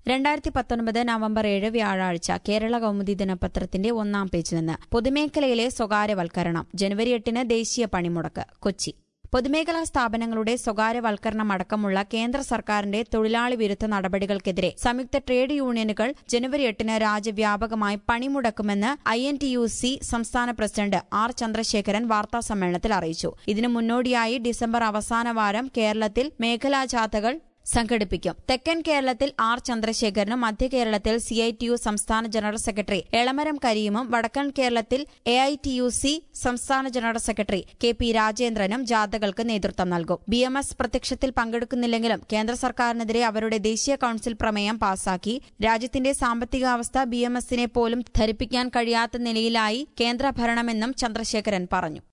രണ്ടായിരത്തി പത്തൊൻപത് നവംബർ ഏഴ് വ്യാഴാഴ്ച കേരള കൗമുദി ദിനപത്രത്തിന്റെ ഒന്നാം പേജിൽ നിന്ന് പൊതുമേഖലയിലെ സ്വകാര്യവൽക്കരണം ജനുവരി എട്ടിന് ദേശീയ പണിമുടക്ക് കൊച്ചി പൊതുമേഖലാ സ്ഥാപനങ്ങളുടെ സ്വകാര്യവൽക്കരണം അടക്കമുള്ള കേന്ദ്ര സർക്കാരിന്റെ തൊഴിലാളി വിരുദ്ധ നടപടികൾക്കെതിരെ സംയുക്ത ട്രേഡ് യൂണിയനുകൾ ജനുവരി എട്ടിന് രാജ്യവ്യാപകമായി പണിമുടക്കുമെന്ന് I N T U C സംസ്ഥാന പ്രസിഡന്റ് ആർ ചന്ദ്രശേഖരൻ വാർത്താസമ്മേളനത്തിൽ അറിയിച്ചു ഇതിനു മുന്നോടിയായി ഡിസംബർ അവസാന വാരം കേരളത്തിൽ മേഖലാ ജാഥകൾ സംഘടിപ്പിക്കും തെക്കൻ കേരളത്തിൽ ആർ ചന്ദ്രശേഖരനും മധ്യ കേരളത്തിൽ സി ഐ ടി യു സംസ്ഥാന ജനറൽ സെക്രട്ടറി എളമരം കരീമും വടക്കൻ കേരളത്തിൽ A I T U C സംസ്ഥാന ജനറൽ സെക്രട്ടറി കെ പി രാജേന്ദ്രനും ജാഥകൾക്ക് നേതൃത്വം നൽകും ബി എം എസ് പ്രത്യക്ഷത്തിൽ പങ്കെടുക്കുന്നില്ലെങ്കിലും കേന്ദ്ര സർക്കാരിനെതിരെ അവരുടെ ദേശീയ കൌൺസിൽ പ്രമേയം പാസാക്കി രാജ്യത്തിന്റെ സാമ്പത്തികാവസ്ഥ ബി എം എസിനെ പോലും ധരിപ്പിക്കാൻ കഴിയാത്ത നിലയിലായി കേന്ദ്ര ഭരണമെന്നും ചന്ദ്രശേഖരൻ പറഞ്ഞു